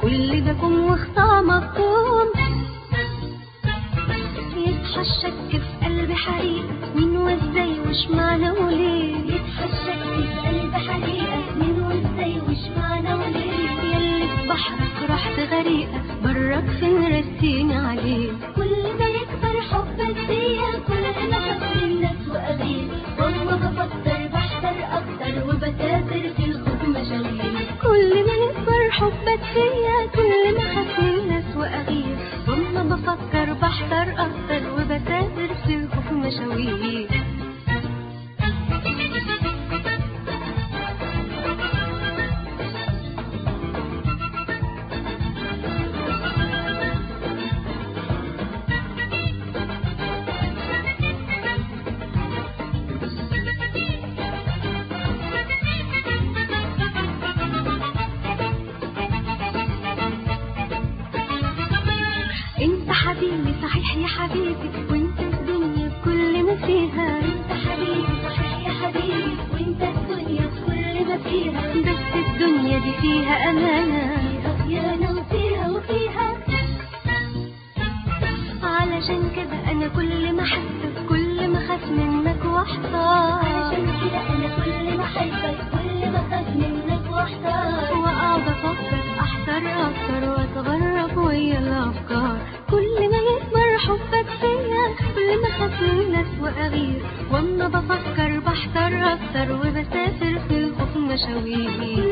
كل ده كوم وخصامك كوم يصحى الشك في قلبي حقيقة مين وازاي وش معنى وليه يصحى الشك في قلب حقيقة مين وازاي وش معنى وليه يلي في بحرك رحت غريقة برك فين رسيني عليه كل ما يكبر حبك فيا كل ما بفكر الناس وأغير والله بفكر بحضر أكتر وبسافر في الخوف مشاوير كل ما يكبر حبك فيا كل ما خاف من الناس واغير والله بفكر بحضر اكتر وبسافر في الخوف مشاوير انت حبيبي صحيح يا حبيبي وانت الدنيا بكل ما فيها انت حبيبي صحيح يا حبيبي وانت الدنيا بكل ما فيها بس الدنيا دي فيها امانه فيها خيانة وفيها وفيها علشان كده انا كل ما احبك كل ما اخاف منك واحتار علشان كده انا كل ما احبك كل ما اخاف منك واحتار واقعد افكر احتار اكتر واتغرب ويا الافكار كل ما يكبر حبك فيا كل ما اخاف من الناس واغير واما بفكر بحتار اكتر وبسافر في الخوف مشاوير